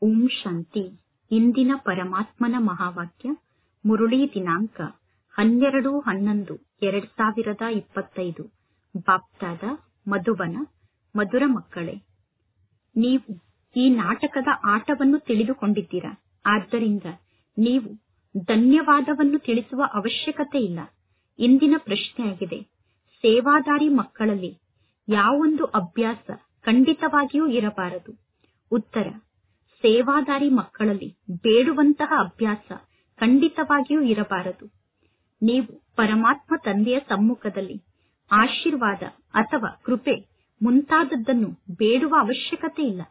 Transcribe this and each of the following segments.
ಓಂ ಶಾಂತಿ ಇಂದಿನ ಪರಮಾತ್ಮನ ಮಹಾವಾಕ್ಯ ಮುರುಳಿ ದಿನಾಂಕ ಹನ್ನೆರಡು ಹನ್ನೊಂದು ಎರಡ್ ಸಾವಿರದ ಇಪ್ಪತ್ತೈದು ಬಾಪ್ದಾದ ಮಧುಬನ ಮಧುರ ಮಕ್ಕಳೇ ನೀವು ಈ ನಾಟಕದ ಆಟವನ್ನು ತಿಳಿದುಕೊಂಡಿದ್ದೀರಾ ಆದ್ದರಿಂದ ನೀವು ಧನ್ಯವಾದವನ್ನು ತಿಳಿಸುವ ಅವಶ್ಯಕತೆ ಇಲ್ಲ ಇಂದಿನ ಪ್ರಶ್ನೆಯಾಗಿದೆ ಸೇವಾದಾರಿ ಮಕ್ಕಳಲ್ಲಿ ಯಾವೊಂದು ಅಭ್ಯಾಸ ಖಂಡಿತವಾಗಿಯೂ ಇರಬಾರದು ಉತ್ತರ ಸೇವಾದಾರಿ ಮಕ್ಕಳಲ್ಲಿ ಬೇಡುವಂತಹ ಅಭ್ಯಾಸ ಖಂಡಿತವಾಗಿಯೂ ಇರಬಾರದು ನೀವು ಪರಮಾತ್ಮ ತಂದೆಯ ಸಮ್ಮುಖದಲ್ಲಿ ಆಶೀರ್ವಾದ ಅಥವಾ ಕೃಪೆ ಮುಂತಾದದ್ದನ್ನು ಬೇಡುವ ಅವಶ್ಯಕತೆ ಇಲ್ಲ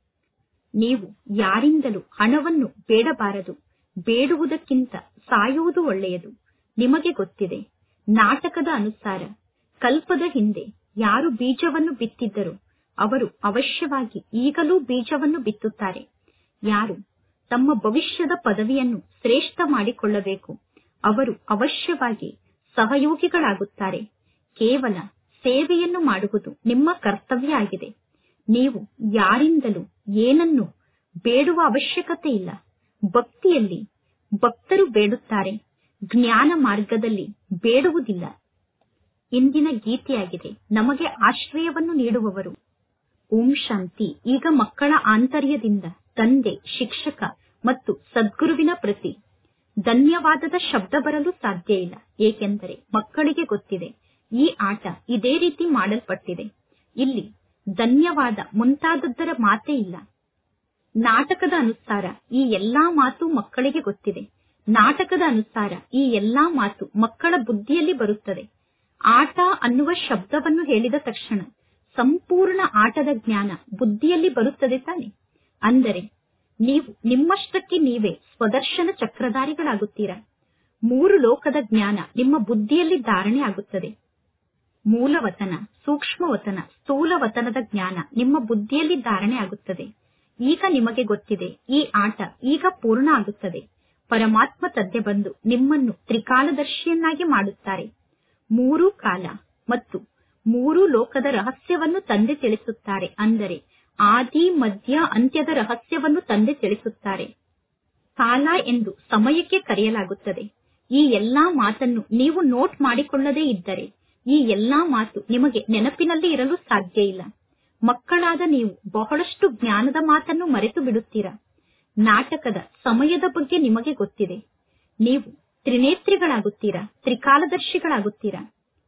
ನೀವು ಯಾರಿಂದಲೂ ಹಣವನ್ನು ಬೇಡಬಾರದು ಬೇಡುವುದಕ್ಕಿಂತ ಸಾಯುವುದು ಒಳ್ಳೆಯದು ನಿಮಗೆ ಗೊತ್ತಿದೆ ನಾಟಕದ ಅನುಸಾರ ಕಲ್ಪದ ಹಿಂದೆ ಯಾರು ಬೀಜವನ್ನು ಬಿತ್ತಿದ್ದರೋ ಅವರು ಅವಶ್ಯವಾಗಿ ಈಗಲೂ ಬೀಜವನ್ನು ಬಿತ್ತುತ್ತಾರೆ ಯಾರು ತಮ್ಮ ಭವಿಷ್ಯದ ಪದವಿಯನ್ನು ಶ್ರೇಷ್ಠ ಮಾಡಿಕೊಳ್ಳಬೇಕು ಅವರು ಅವಶ್ಯವಾಗಿ ಸಹಯೋಗಿಗಳಾಗುತ್ತಾರೆ ಕೇವಲ ಸೇವೆಯನ್ನು ಮಾಡುವುದು ನಿಮ್ಮ ಕರ್ತವ್ಯ ಆಗಿದೆ ನೀವು ಯಾರಿಂದಲೂ ಏನನ್ನು ಬೇಡುವ ಅವಶ್ಯಕತೆ ಇಲ್ಲ ಭಕ್ತಿಯಲ್ಲಿ ಭಕ್ತರು ಬೇಡುತ್ತಾರೆ ಜ್ಞಾನ ಮಾರ್ಗದಲ್ಲಿ ಬೇಡುವುದಿಲ್ಲ ಇಂದಿನ ಗೀತೆಯಾಗಿದೆ ನಮಗೆ ಆಶ್ರಯವನ್ನು ನೀಡುವವರು ಓಂ ಶಾಂತಿ ಈಗ ಮಕ್ಕಳ ಆಂತರ್ಯದಿಂದ ತಂದೆ ಶಿಕ್ಷಕ ಮತ್ತು ಸದ್ಗುರುವಿನ ಪ್ರತಿ ಧನ್ಯವಾದದ ಶಬ್ದ ಬರಲು ಸಾಧ್ಯ ಇಲ್ಲ ಏಕೆಂದರೆ ಮಕ್ಕಳಿಗೆ ಗೊತ್ತಿದೆ ಈ ಆಟ ಇದೇ ರೀತಿ ಮಾಡಲ್ಪಟ್ಟಿದೆ ಇಲ್ಲಿ ಧನ್ಯವಾದ ಮುಂತಾದದ್ದರ ಮಾತೇ ಇಲ್ಲ ನಾಟಕದ ಅನುಸಾರ ಈ ಎಲ್ಲಾ ಮಾತು ಮಕ್ಕಳಿಗೆ ಗೊತ್ತಿದೆ ನಾಟಕದ ಅನುಸಾರ ಈ ಎಲ್ಲಾ ಮಾತು ಮಕ್ಕಳ ಬುದ್ಧಿಯಲ್ಲಿ ಬರುತ್ತದೆ ಆಟ ಅನ್ನುವ ಶಬ್ದವನ್ನು ಹೇಳಿದ ತಕ್ಷಣ ಸಂಪೂರ್ಣ ಆಟದ ಜ್ಞಾನ ಬುದ್ಧಿಯಲ್ಲಿ ಬರುತ್ತದೆ ತಾನೆ ಅಂದರೆ ನೀವು ನಿಮ್ಮಷ್ಟಕ್ಕೆ ನೀವೇ ಸ್ವದರ್ಶನ ಚಕ್ರಧಾರಿಗಳಾಗುತ್ತೀರಾ ಮೂರು ಲೋಕದ ಜ್ಞಾನ ನಿಮ್ಮ ಬುದ್ಧಿಯಲ್ಲಿ ಧಾರಣೆ ಆಗುತ್ತದೆ ಮೂಲವತನ ಸೂಕ್ಷ್ಮವತನ ಸ್ಥೂಲವತನದ ಜ್ಞಾನ ನಿಮ್ಮ ಬುದ್ಧಿಯಲ್ಲಿ ಧಾರಣೆ ಆಗುತ್ತದೆ ಈಗ ನಿಮಗೆ ಗೊತ್ತಿದೆ ಈ ಆಟ ಈಗ ಪೂರ್ಣ ಆಗುತ್ತದೆ ಪರಮಾತ್ಮ ತಂದೆ ಬಂದು ನಿಮ್ಮನ್ನು ತ್ರಿಕಾಲದರ್ಶಿಯನ್ನಾಗಿ ಮಾಡುತ್ತಾರೆ ಮೂರು ಕಾಲ ಮತ್ತು ಮೂರು ಲೋಕದ ರಹಸ್ಯವನ್ನು ತಂದೆ ತಿಳಿಸುತ್ತಾರೆ ಅಂದರೆ ಆದಿ ಮಧ್ಯ ಅಂತ್ಯದ ರಹಸ್ಯವನ್ನು ತಂದೆ ತಿಳಿಸುತ್ತಾರೆ ಕಾಲ ಎಂದು ಸಮಯಕ್ಕೆ ಕರೆಯಲಾಗುತ್ತದೆ ಈ ಎಲ್ಲಾ ಮಾತನ್ನು ನೀವು ನೋಟ್ ಮಾಡಿಕೊಳ್ಳದೇ ಇದ್ದರೆ ಈ ಎಲ್ಲಾ ಮಾತು ನಿಮಗೆ ನೆನಪಿನಲ್ಲಿ ಇರಲು ಸಾಧ್ಯ ಇಲ್ಲ ಮಕ್ಕಳಾದ ನೀವು ಬಹಳಷ್ಟು ಜ್ಞಾನದ ಮಾತನ್ನು ಮರೆತು ಬಿಡುತ್ತೀರಾ ನಾಟಕದ ಸಮಯದ ಬಗ್ಗೆ ನಿಮಗೆ ಗೊತ್ತಿದೆ ನೀವು ತ್ರಿನೇತ್ರಿಗಳಾಗುತ್ತೀರಾ ತ್ರಿಕಾಲದರ್ಶಿಗಳಾಗುತ್ತೀರಾ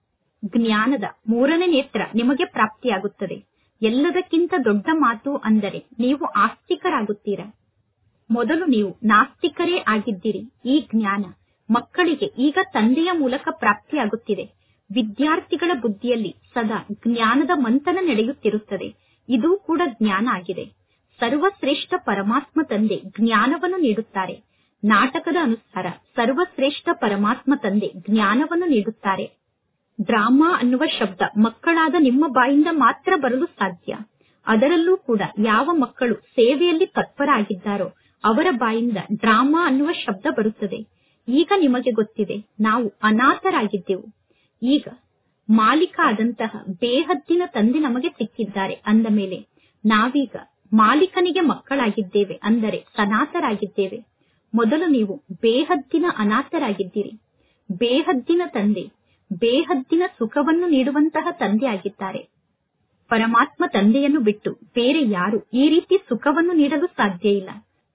ಜ್ಞಾನದ ಮೂರನೇ ನೇತ್ರ ನಿಮಗೆ ಪ್ರಾಪ್ತಿಯಾಗುತ್ತದೆ ಎಲ್ಲದಕ್ಕಿಂತ ದೊಡ್ಡ ಮಾತು ಅಂದರೆ ನೀವು ಆಸ್ತಿಕರಾಗುತ್ತೀರಾ ಮೊದಲು ನೀವು ನಾಸ್ತಿಕರೇ ಆಗಿದ್ದೀರಿ ಈ ಜ್ಞಾನ ಮಕ್ಕಳಿಗೆ ಈಗ ತಂದೆಯ ಮೂಲಕ ಪ್ರಾಪ್ತಿಯಾಗುತ್ತಿದೆ ವಿದ್ಯಾರ್ಥಿಗಳ ಬುದ್ಧಿಯಲ್ಲಿ ಸದಾ ಜ್ಞಾನದ ಮಂಥನ ನಡೆಯುತ್ತಿರುತ್ತದೆ ಇದು ಕೂಡ ಜ್ಞಾನ ಆಗಿದೆ ಸರ್ವಶ್ರೇಷ್ಠ ಪರಮಾತ್ಮ ತಂದೆ ಜ್ಞಾನವನ್ನು ನೀಡುತ್ತಾರೆ ನಾಟಕದ ಅನುಸಾರ ಸರ್ವಶ್ರೇಷ್ಠ ಪರಮಾತ್ಮ ತಂದೆ ಜ್ಞಾನವನ್ನು ನೀಡುತ್ತಾರೆ ಡ್ರಾಮಾ ಅನ್ನುವ ಶಬ್ದ ಮಕ್ಕಳಾದ ನಿಮ್ಮ ಬಾಯಿಂದ ಮಾತ್ರ ಬರಲು ಸಾಧ್ಯ ಅದರಲ್ಲೂ ಕೂಡ ಯಾವ ಮಕ್ಕಳು ಸೇವೆಯಲ್ಲಿ ತತ್ಪರಾಗಿದ್ದಾರೋ ಅವರ ಬಾಯಿಂದ ಡ್ರಾಮಾ ಅನ್ನುವ ಶಬ್ದ ಬರುತ್ತದೆ ಈಗ ನಿಮಗೆ ಗೊತ್ತಿದೆ ನಾವು ಅನಾಥರಾಗಿದ್ದೆವು ಈಗ ಮಾಲೀಕ ಆದಂತಹ ಬೇಹದ್ದಿನ ತಂದೆ ನಮಗೆ ಸಿಕ್ಕಿದ್ದಾರೆ ಅಂದ ಮೇಲೆ ನಾವೀಗ ಮಾಲೀಕನಿಗೆ ಮಕ್ಕಳಾಗಿದ್ದೇವೆ ಅಂದರೆ ಸನಾತರಾಗಿದ್ದೇವೆ ಮೊದಲು ನೀವು ಬೇಹದ್ದಿನ ಅನಾಥರಾಗಿದ್ದೀರಿ ಬೇಹದ್ದಿನ ತಂದೆ ಬೇಹದ್ದಿನ ಸುಖವನ್ನು ನೀಡುವಂತಹ ತಂದೆ ಆಗಿದ್ದಾರೆ ಪರಮಾತ್ಮ ತಂದೆಯನ್ನು ಬಿಟ್ಟು ಬೇರೆ ಯಾರು ಈ ರೀತಿ ಸುಖವನ್ನು ನೀಡಲು ಸಾಧ್ಯ ಇಲ್ಲ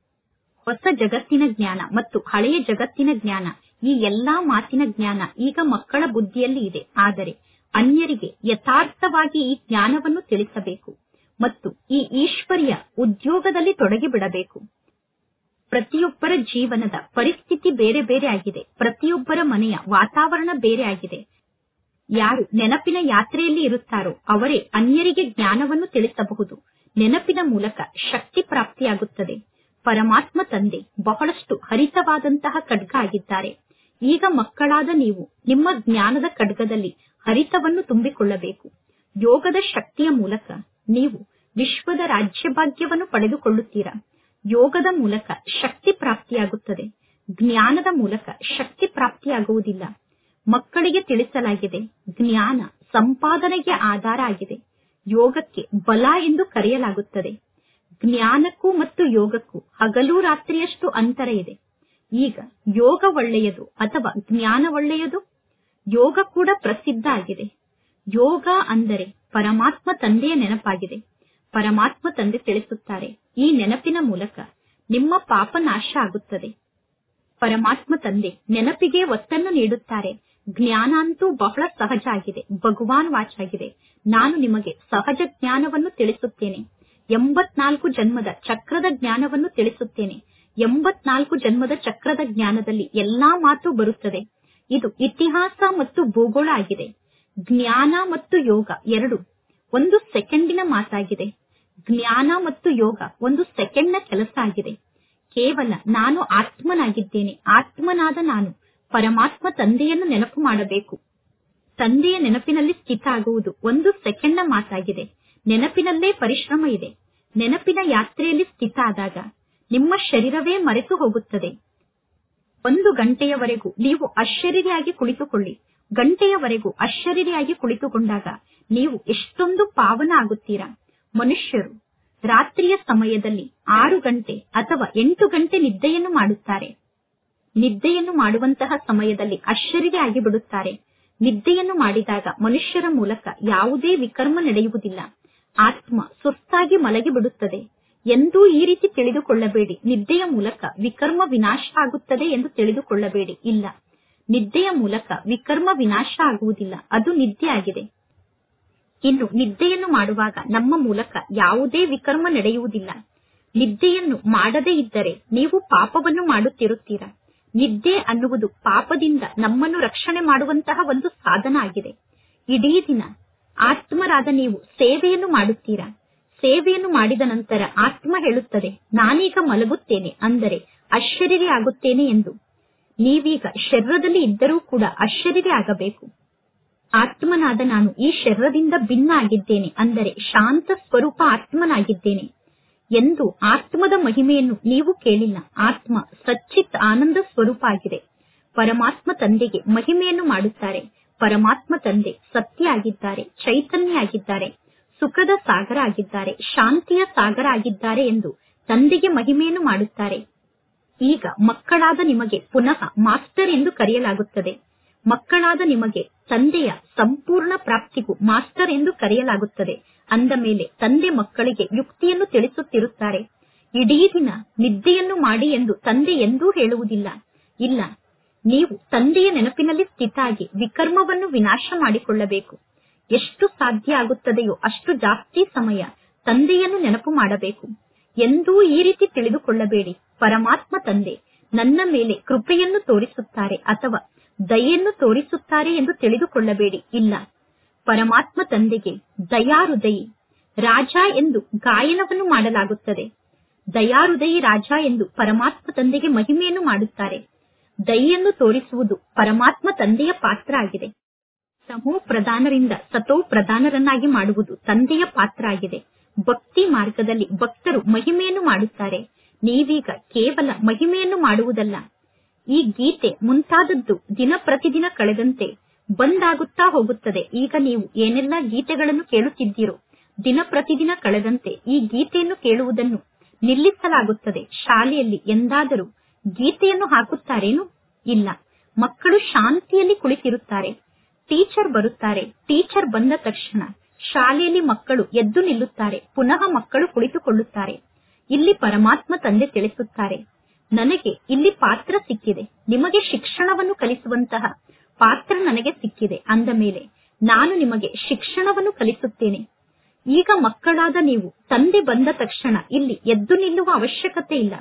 ಹೊಸ ಜಗತ್ತಿನ ಜ್ಞಾನ ಮತ್ತು ಹಳೆಯ ಜಗತ್ತಿನ ಜ್ಞಾನ ಈ ಎಲ್ಲಾ ಮಾತಿನ ಜ್ಞಾನ ಈಗ ಮಕ್ಕಳ ಬುದ್ಧಿಯಲ್ಲಿ ಇದೆ ಆದರೆ ಅನ್ಯರಿಗೆ ಯಥಾರ್ಥವಾಗಿ ಈ ಜ್ಞಾನವನ್ನು ತಿಳಿಸಬೇಕು ಮತ್ತು ಈ ಈಶ್ವರಿಯ ಉದ್ಯೋಗದಲ್ಲಿ ತೊಡಗಿಬಿಡಬೇಕು ಪ್ರತಿಯೊಬ್ಬರ ಜೀವನದ ಪರಿಸ್ಥಿತಿ ಬೇರೆ ಬೇರೆ ಆಗಿದೆ ಪ್ರತಿಯೊಬ್ಬರ ಮನೆಯ ವಾತಾವರಣ ಬೇರೆ ಆಗಿದೆ ಯಾರು ನೆನಪಿನ ಯಾತ್ರೆಯಲ್ಲಿ ಇರುತ್ತಾರೋ ಅವರೇ ಅನ್ಯರಿಗೆ ಜ್ಞಾನವನ್ನು ತಿಳಿಸಬಹುದು ನೆನಪಿನ ಮೂಲಕ ಶಕ್ತಿ ಪ್ರಾಪ್ತಿಯಾಗುತ್ತದೆ ಪರಮಾತ್ಮ ತಂದೆ ಬಹಳಷ್ಟು ಹರಿತವಾದಂತಹ ಖಡ್ಗ ಆಗಿದ್ದಾರೆ ಈಗ ಮಕ್ಕಳಾದ ನೀವು ನಿಮ್ಮ ಜ್ಞಾನದ ಖಡ್ಗದಲ್ಲಿ ಹರಿತವನ್ನು ತುಂಬಿಕೊಳ್ಳಬೇಕು ಯೋಗದ ಶಕ್ತಿಯ ಮೂಲಕ ನೀವು ವಿಶ್ವದ ರಾಜ್ಯಭಾಗ್ಯವನ್ನು ಪಡೆದುಕೊಳ್ಳುತ್ತೀರಾ ಯೋಗದ ಮೂಲಕ ಶಕ್ತಿ ಪ್ರಾಪ್ತಿಯಾಗುತ್ತದೆ ಜ್ಞಾನದ ಮೂಲಕ ಶಕ್ತಿ ಪ್ರಾಪ್ತಿಯಾಗುವುದಿಲ್ಲ ಮಕ್ಕಳಿಗೆ ತಿಳಿಸಲಾಗಿದೆ ಜ್ಞಾನ ಸಂಪಾದನೆಗೆ ಆಧಾರ ಆಗಿದೆ ಯೋಗಕ್ಕೆ ಬಲ ಎಂದು ಕರೆಯಲಾಗುತ್ತದೆ ಜ್ಞಾನಕ್ಕೂ ಮತ್ತು ಯೋಗಕ್ಕೂ ಹಗಲು ರಾತ್ರಿಯಷ್ಟು ಅಂತರ ಇದೆ ಈಗ ಯೋಗ ಒಳ್ಳೆಯದು ಅಥವಾ ಜ್ಞಾನ ಒಳ್ಳೆಯದು ಯೋಗ ಕೂಡ ಪ್ರಸಿದ್ಧ ಆಗಿದೆ ಯೋಗ ಅಂದರೆ ಪರಮಾತ್ಮ ತಂದೆಯ ನೆನಪಾಗಿದೆ ಪರಮಾತ್ಮ ತಂದೆ ತಿಳಿಸುತ್ತಾರೆ ಈ ನೆನಪಿನ ಮೂಲಕ ನಿಮ್ಮ ಪಾಪ ನಾಶ ಆಗುತ್ತದೆ ಪರಮಾತ್ಮ ತಂದೆ ನೆನಪಿಗೆ ಒತ್ತನ್ನು ನೀಡುತ್ತಾರೆ ಜ್ಞಾನ ಅಂತೂ ಬಹಳ ಸಹಜ ಆಗಿದೆ ಭಗವಾನ್ ವಾಚಾಗಿದೆ ನಾನು ನಿಮಗೆ ಸಹಜ ಜ್ಞಾನವನ್ನು ತಿಳಿಸುತ್ತೇನೆ ಎಂಬತ್ನಾಲ್ಕು ಜನ್ಮದ ಚಕ್ರದ ಜ್ಞಾನವನ್ನು ತಿಳಿಸುತ್ತೇನೆ ಎಂಬತ್ನಾಲ್ಕು ಜನ್ಮದ ಚಕ್ರದ ಜ್ಞಾನದಲ್ಲಿ ಎಲ್ಲಾ ಮಾತು ಬರುತ್ತದೆ ಇದು ಇತಿಹಾಸ ಮತ್ತು ಭೂಗೋಳ ಆಗಿದೆ ಜ್ಞಾನ ಮತ್ತು ಯೋಗ ಎರಡು ಒಂದು ಸೆಕೆಂಡಿನ ಮಾತಾಗಿದೆ ಜ್ಞಾನ ಮತ್ತು ಯೋಗ ಒಂದು ಸೆಕೆಂಡ್ನ ಕೆಲಸ ಆಗಿದೆ ಕೇವಲ ನಾನು ಆತ್ಮನಾಗಿದ್ದೇನೆ ಆತ್ಮನಾದ ನಾನು ಪರಮಾತ್ಮ ತಂದೆಯನ್ನು ನೆನಪು ಮಾಡಬೇಕು ತಂದೆಯ ನೆನಪಿನಲ್ಲಿ ಸ್ಥಿತ ಆಗುವುದು ಒಂದು ಸೆಕೆಂಡ್ನ ಮಾತಾಗಿದೆ ನೆನಪಿನಲ್ಲೇ ಪರಿಶ್ರಮ ಇದೆ ನೆನಪಿನ ಯಾತ್ರೆಯಲ್ಲಿ ಸ್ಥಿತ ಆದಾಗ ನಿಮ್ಮ ಶರೀರವೇ ಮರೆತು ಹೋಗುತ್ತದೆ ಒಂದು ಗಂಟೆಯವರೆಗೂ ನೀವು ಅಶರೀರಿಯಾಗಿ ಕುಳಿತುಕೊಳ್ಳಿ ಗಂಟೆಯವರೆಗೂ ಅಶರೀರಿಯಾಗಿ ಕುಳಿತುಕೊಂಡಾಗ ನೀವು ಎಷ್ಟೊಂದು ಪಾವನ ಆಗುತ್ತೀರಾ ಮನುಷ್ಯರು ರಾತ್ರಿಯ ಸಮಯದಲ್ಲಿ ಆರು ಗಂಟೆ ಅಥವಾ ಎಂಟು ಗಂಟೆ ನಿದ್ದೆಯನ್ನು ಮಾಡುತ್ತಾರೆ ನಿದ್ದೆಯನ್ನು ಮಾಡುವಂತಹ ಸಮಯದಲ್ಲಿ ಅಶರೀರಿ ಆಗಿ ಬಿಡುತ್ತಾರೆ ನಿದ್ದೆಯನ್ನು ಮಾಡಿದಾಗ ಮನುಷ್ಯರ ಮೂಲಕ ಯಾವುದೇ ವಿಕರ್ಮ ನಡೆಯುವುದಿಲ್ಲ ಆತ್ಮ ಸುಸ್ತಾಗಿ ಮಲಗಿ ಬಿಡುತ್ತದೆ ಎಂದೂ ಈ ರೀತಿ ತಿಳಿದುಕೊಳ್ಳಬೇಡಿ ನಿದ್ದೆಯ ಮೂಲಕ ವಿಕರ್ಮ ವಿನಾಶ ಆಗುತ್ತದೆ ಎಂದು ತಿಳಿದುಕೊಳ್ಳಬೇಡಿ ಇಲ್ಲ ನಿದ್ದೆಯ ಮೂಲಕ ವಿಕರ್ಮ ವಿನಾಶ ಆಗುವುದಿಲ್ಲ ಅದು ನಿದ್ದೆ ಆಗಿದೆ ಇನ್ನು ನಿದ್ದೆಯನ್ನು ಮಾಡುವಾಗ ನಮ್ಮ ಮೂಲಕ ಯಾವುದೇ ವಿಕರ್ಮ ನಡೆಯುವುದಿಲ್ಲ ನಿದ್ದೆಯನ್ನು ಮಾಡದೇ ಇದ್ದರೆ ನೀವು ಪಾಪವನ್ನು ಮಾಡುತ್ತಿರುತ್ತೀರಾ ನಿದ್ದೆ ಅನ್ನುವುದು ಪಾಪದಿಂದ ನಮ್ಮನ್ನು ರಕ್ಷಣೆ ಮಾಡುವಂತಹ ಒಂದು ಸಾಧನ ಆಗಿದೆ ಇಡೀ ದಿನ ಆತ್ಮರಾದ ನೀವು ಸೇವೆಯನ್ನು ಮಾಡುತ್ತೀರಾ ಸೇವೆಯನ್ನು ಮಾಡಿದ ನಂತರ ಆತ್ಮ ಹೇಳುತ್ತದೆ ನಾನೀಗ ಮಲಗುತ್ತೇನೆ ಅಂದರೆ ಅಶರೀರಿ ಆಗುತ್ತೇನೆ ಎಂದು ನೀವೀಗ ಶರೀರದಲ್ಲಿ ಇದ್ದರೂ ಕೂಡ ಅಶರೀರಿ ಆಗಬೇಕು ಆತ್ಮನಾದ ನಾನು ಈ ಶರೀರದಿಂದ ಭಿನ್ನ ಆಗಿದ್ದೇನೆ ಅಂದರೆ ಶಾಂತ ಸ್ವರೂಪ ಆತ್ಮನಾಗಿದ್ದೇನೆ ಎಂದು ಆತ್ಮದ ಮಹಿಮೆಯನ್ನು ನೀವು ಕೇಳಿಲ್ಲ ಆತ್ಮ ಸಚ್ಚಿತ್ ಆನಂದ ಸ್ವರೂಪ ಆಗಿದೆ ಪರಮಾತ್ಮ ತಂದೆಗೆ ಮಹಿಮೆಯನ್ನು ಮಾಡುತ್ತಾರೆ ಪರಮಾತ್ಮ ತಂದೆ ಸತ್ಯ ಆಗಿದ್ದಾರೆ ಚೈತನ್ಯ ಆಗಿದ್ದಾರೆ ಸುಖದ ಸಾಗರ ಆಗಿದ್ದಾರೆ ಶಾಂತಿಯ ಸಾಗರ ಆಗಿದ್ದಾರೆ ಎಂದು ತಂದೆಗೆ ಮಹಿಮೆಯನ್ನು ಮಾಡುತ್ತಾರೆ ಈಗ ಮಕ್ಕಳಾದ ನಿಮಗೆ ಪುನಃ ಮಾಸ್ಟರ್ ಎಂದು ಕರೆಯಲಾಗುತ್ತದೆ ಮಕ್ಕಳಾದ ನಿಮಗೆ ತಂದೆಯ ಸಂಪೂರ್ಣ ಪ್ರಾಪ್ತಿಗೂ ಮಾಸ್ಟರ್ ಎಂದು ಕರೆಯಲಾಗುತ್ತದೆ ಅಂದ ಮೇಲೆ ತಂದೆ ಮಕ್ಕಳಿಗೆ ಯುಕ್ತಿಯನ್ನು ತಿಳಿಸುತ್ತಿರುತ್ತಾರೆ ಇಡೀ ದಿನ ನಿದ್ದೆಯನ್ನು ಮಾಡಿ ಎಂದು ತಂದೆ ಎಂದೂ ಹೇಳುವುದಿಲ್ಲ ಇಲ್ಲ ನೀವು ತಂದೆಯ ನೆನಪಿನಲ್ಲಿ ಸ್ಥಿತ ಆಗಿ ವಿಕರ್ಮವನ್ನು ವಿನಾಶ ಮಾಡಿಕೊಳ್ಳಬೇಕು ಎಷ್ಟು ಸಾಧ್ಯ ಆಗುತ್ತದೆಯೋ ಅಷ್ಟು ಜಾಸ್ತಿ ಸಮಯ ತಂದೆಯನ್ನು ನೆನಪು ಮಾಡಬೇಕು ಎಂದೂ ಈ ರೀತಿ ತಿಳಿದುಕೊಳ್ಳಬೇಡಿ ಪರಮಾತ್ಮ ತಂದೆ ನನ್ನ ಮೇಲೆ ಕೃಪೆಯನ್ನು ತೋರಿಸುತ್ತಾರೆ ಅಥವಾ ದಯೆಯನ್ನು ತೋರಿಸುತ್ತಾರೆ ಎಂದು ತಿಳಿದುಕೊಳ್ಳಬೇಡಿ ಇಲ್ಲ ಪರಮಾತ್ಮ ತಂದೆಗೆ ದಯಾರುದಯಿ ರಾಜ ಎಂದು ಗಾಯನವನ್ನು ಮಾಡಲಾಗುತ್ತದೆ ದಯಾರುದಯಿ ರಾಜ ಎಂದು ಪರಮಾತ್ಮ ತಂದೆಗೆ ಮಹಿಮೆಯನ್ನು ಮಾಡುತ್ತಾರೆ ದಯೆಯನ್ನು ತೋರಿಸುವುದು ಪರಮಾತ್ಮ ತಂದೆಯ ಪಾತ್ರ ಆಗಿದೆ ತಮೋ ಪ್ರಧಾನರಿಂದ ಸತೋ ಪ್ರಧಾನರನ್ನಾಗಿ ಮಾಡುವುದು ತಂದೆಯ ಪಾತ್ರ ಆಗಿದೆ ಭಕ್ತಿ ಮಾರ್ಗದಲ್ಲಿ ಭಕ್ತರು ಮಹಿಮೆಯನ್ನು ಮಾಡುತ್ತಾರೆ ನೀವೀಗ ಕೇವಲ ಮಹಿಮೆಯನ್ನು ಮಾಡುವುದಲ್ಲ ಈ ಗೀತೆ ಮುಂತಾದದ್ದು ದಿನ ಪ್ರತಿದಿನ ಕಳೆದಂತೆ ಬಂದಾಗುತ್ತಾ ಹೋಗುತ್ತದೆ ಈಗ ನೀವು ಏನೆಲ್ಲ ಗೀತೆಗಳನ್ನು ಕೇಳುತ್ತಿದ್ದೀರೋ ದಿನ ಪ್ರತಿದಿನ ಕಳೆದಂತೆ ಈ ಗೀತೆಯನ್ನು ಕೇಳುವುದನ್ನು ನಿಲ್ಲಿಸಲಾಗುತ್ತದೆ ಶಾಲೆಯಲ್ಲಿ ಎಂದಾದರೂ ಗೀತೆಯನ್ನು ಹಾಕುತ್ತಾರೇನು ಇಲ್ಲ ಮಕ್ಕಳು ಶಾಂತಿಯಲ್ಲಿ ಕುಳಿತಿರುತ್ತಾರೆ ಟೀಚರ್ ಬರುತ್ತಾರೆ ಟೀಚರ್ ಬಂದ ತಕ್ಷಣ ಶಾಲೆಯಲ್ಲಿ ಮಕ್ಕಳು ಎದ್ದು ನಿಲ್ಲುತ್ತಾರೆ ಪುನಃ ಮಕ್ಕಳು ಕುಳಿತುಕೊಳ್ಳುತ್ತಾರೆ ಇಲ್ಲಿ ಪರಮಾತ್ಮ ತಂದೆ ತಿಳಿಸುತ್ತಾರೆ ನನಗೆ ಇಲ್ಲಿ ಪಾತ್ರ ಸಿಕ್ಕಿದೆ ನಿಮಗೆ ಶಿಕ್ಷಣವನ್ನು ಕಲಿಸುವಂತಹ ಪಾತ್ರ ನನಗೆ ಸಿಕ್ಕಿದೆ ಅಂದ ಮೇಲೆ ನಾನು ನಿಮಗೆ ಶಿಕ್ಷಣವನ್ನು ಕಲಿಸುತ್ತೇನೆ ಈಗ ಮಕ್ಕಳಾದ ನೀವು ತಂದೆ ಬಂದ ತಕ್ಷಣ ಇಲ್ಲಿ ಎದ್ದು ನಿಲ್ಲುವ ಅವಶ್ಯಕತೆ ಇಲ್ಲ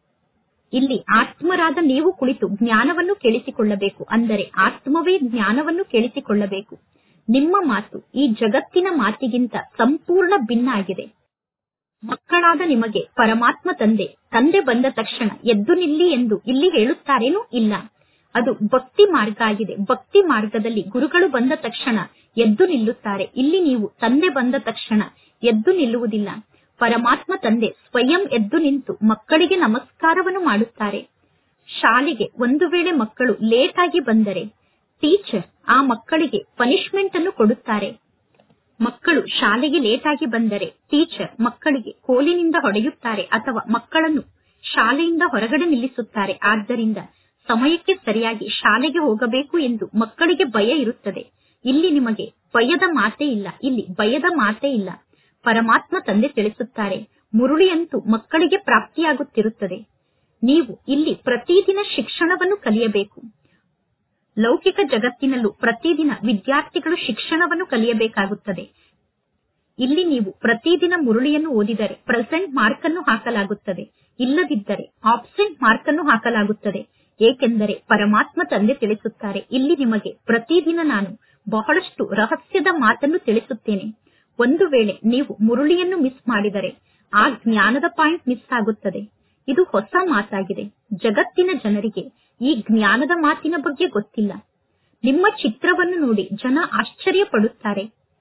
ಇಲ್ಲಿ ಆತ್ಮರಾದ ನೀವು ಕುಳಿತು ಜ್ಞಾನವನ್ನು ಕೇಳಿಸಿಕೊಳ್ಳಬೇಕು ಅಂದರೆ ಆತ್ಮವೇ ಜ್ಞಾನವನ್ನು ಕೇಳಿಸಿಕೊಳ್ಳಬೇಕು ನಿಮ್ಮ ಮಾತು ಈ ಜಗತ್ತಿನ ಮಾತಿಗಿಂತ ಸಂಪೂರ್ಣ ಭಿನ್ನ ಆಗಿದೆ ಮಕ್ಕಳಾದ ನಿಮಗೆ ಪರಮಾತ್ಮ ತಂದೆ ತಂದೆ ಬಂದ ತಕ್ಷಣ ಎದ್ದು ನಿಲ್ಲಿ ಎಂದು ಇಲ್ಲಿ ಹೇಳುತ್ತಾರೇನೂ ಇಲ್ಲ ಅದು ಭಕ್ತಿ ಮಾರ್ಗ ಆಗಿದೆ ಭಕ್ತಿ ಮಾರ್ಗದಲ್ಲಿ ಗುರುಗಳು ಬಂದ ತಕ್ಷಣ ಎದ್ದು ನಿಲ್ಲುತ್ತಾರೆ ಇಲ್ಲಿ ನೀವು ತಂದೆ ಬಂದ ತಕ್ಷಣ ಎದ್ದು ನಿಲ್ಲುವುದಿಲ್ಲ ಪರಮಾತ್ಮ ತಂದೆ ಸ್ವಯಂ ಎದ್ದು ನಿಂತು ಮಕ್ಕಳಿಗೆ ನಮಸ್ಕಾರವನ್ನು ಮಾಡುತ್ತಾರೆ ಶಾಲೆಗೆ ಒಂದು ವೇಳೆ ಮಕ್ಕಳು ಲೇಟ್ ಆಗಿ ಬಂದರೆ ಟೀಚರ್ ಆ ಮಕ್ಕಳಿಗೆ ಪನಿಷ್ಮೆಂಟ್ ಅನ್ನು ಕೊಡುತ್ತಾರೆ ಮಕ್ಕಳು ಶಾಲೆಗೆ ಲೇಟ್ ಆಗಿ ಬಂದರೆ ಟೀಚರ್ ಮಕ್ಕಳಿಗೆ ಕೋಲಿನಿಂದ ಹೊಡೆಯುತ್ತಾರೆ ಅಥವಾ ಮಕ್ಕಳನ್ನು ಶಾಲೆಯಿಂದ ಹೊರಗಡೆ ನಿಲ್ಲಿಸುತ್ತಾರೆ ಆದ್ದರಿಂದ ಸಮಯಕ್ಕೆ ಸರಿಯಾಗಿ ಶಾಲೆಗೆ ಹೋಗಬೇಕು ಎಂದು ಮಕ್ಕಳಿಗೆ ಭಯ ಇರುತ್ತದೆ ಇಲ್ಲಿ ನಿಮಗೆ ಭಯದ ಮಾತೇ ಇಲ್ಲ ಇಲ್ಲಿ ಭಯದ ಮಾತೇ ಇಲ್ಲ ಪರಮಾತ್ಮ ತಂದೆ ತಿಳಿಸುತ್ತಾರೆ ಮುರುಳಿಯಂತೂ ಮಕ್ಕಳಿಗೆ ಪ್ರಾಪ್ತಿಯಾಗುತ್ತಿರುತ್ತದೆ ನೀವು ಇಲ್ಲಿ ಪ್ರತಿದಿನ ಶಿಕ್ಷಣವನ್ನು ಕಲಿಯಬೇಕು ಲೌಕಿಕ ಜಗತ್ತಿನಲ್ಲೂ ಪ್ರತಿದಿನ ವಿದ್ಯಾರ್ಥಿಗಳು ಶಿಕ್ಷಣವನ್ನು ಕಲಿಯಬೇಕಾಗುತ್ತದೆ ಇಲ್ಲಿ ನೀವು ಪ್ರತಿದಿನ ಮುರುಳಿಯನ್ನು ಓದಿದರೆ ಪ್ರೆಸೆಂಟ್ ಮಾರ್ಕ್ ಅನ್ನು ಹಾಕಲಾಗುತ್ತದೆ ಇಲ್ಲದಿದ್ದರೆ ಆಬ್ಸೆಂಟ್ ಮಾರ್ಕ್ ಅನ್ನು ಹಾಕಲಾಗುತ್ತದೆ ಏಕೆಂದರೆ ಪರಮಾತ್ಮ ತಂದೆ ತಿಳಿಸುತ್ತಾರೆ ಇಲ್ಲಿ ನಿಮಗೆ ಪ್ರತಿದಿನ ನಾನು ಬಹಳಷ್ಟು ರಹಸ್ಯದ ಮಾತನ್ನು ತಿಳಿಸುತ್ತೇನೆ ಒಂದು ವೇಳೆ ನೀವು ಮುರುಳಿಯನ್ನು ಮಿಸ್ ಮಾಡಿದರೆ ಆ ಜ್ಞಾನದ ಪಾಯಿಂಟ್ ಮಿಸ್ ಆಗುತ್ತದೆ ಇದು ಹೊಸ ಮಾತಾಗಿದೆ ಜಗತ್ತಿನ ಜನರಿಗೆ ಈ ಜ್ಞಾನದ ಮಾತಿನ ಬಗ್ಗೆ ಗೊತ್ತಿಲ್ಲ ನಿಮ್ಮ ಚಿತ್ರವನ್ನು ನೋಡಿ ಜನ ಆಶ್ಚರ್ಯ ಪಡುತ್ತಾರೆ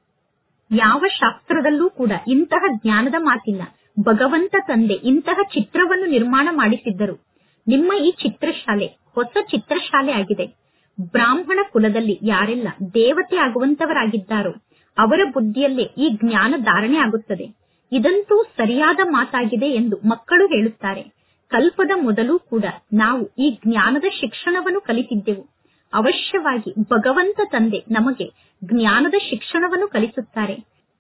ಯಾವ ಶಾಸ್ತ್ರದಲ್ಲೂ ಕೂಡ ಇಂತಹ ಜ್ಞಾನದ ಮಾತಿಲ್ಲ ಭಗವಂತ ತಂದೆ ಇಂತಹ ಚಿತ್ರವನ್ನು ನಿರ್ಮಾಣ ಮಾಡಿಸಿದ್ದರು ನಿಮ್ಮ ಈ ಚಿತ್ರಶಾಲೆ ಹೊಸ ಚಿತ್ರಶಾಲೆ ಆಗಿದೆ ಬ್ರಾಹ್ಮಣ ಕುಲದಲ್ಲಿ ಯಾರೆಲ್ಲ ದೇವತೆ ಆಗುವಂತವರಾಗಿದ್ದಾರೋ ಅವರ ಬುದ್ಧಿಯಲ್ಲೇ ಈ ಜ್ಞಾನ ಧಾರಣೆ ಆಗುತ್ತದೆ ಇದಂತೂ ಸರಿಯಾದ ಮಾತಾಗಿದೆ ಎಂದು ಮಕ್ಕಳು ಹೇಳುತ್ತಾರೆ ಕಲ್ಪದ ಮೊದಲು ಕೂಡ ನಾವು ಈ ಜ್ಞಾನದ ಶಿಕ್ಷಣವನ್ನು ಕಲಿತಿದ್ದೆವು ಅವಶ್ಯವಾಗಿ ಭಗವಂತ ತಂದೆ ನಮಗೆ ಜ್ಞಾನದ ಶಿಕ್ಷಣವನ್ನು ಕಲಿಸುತ್ತಾರೆ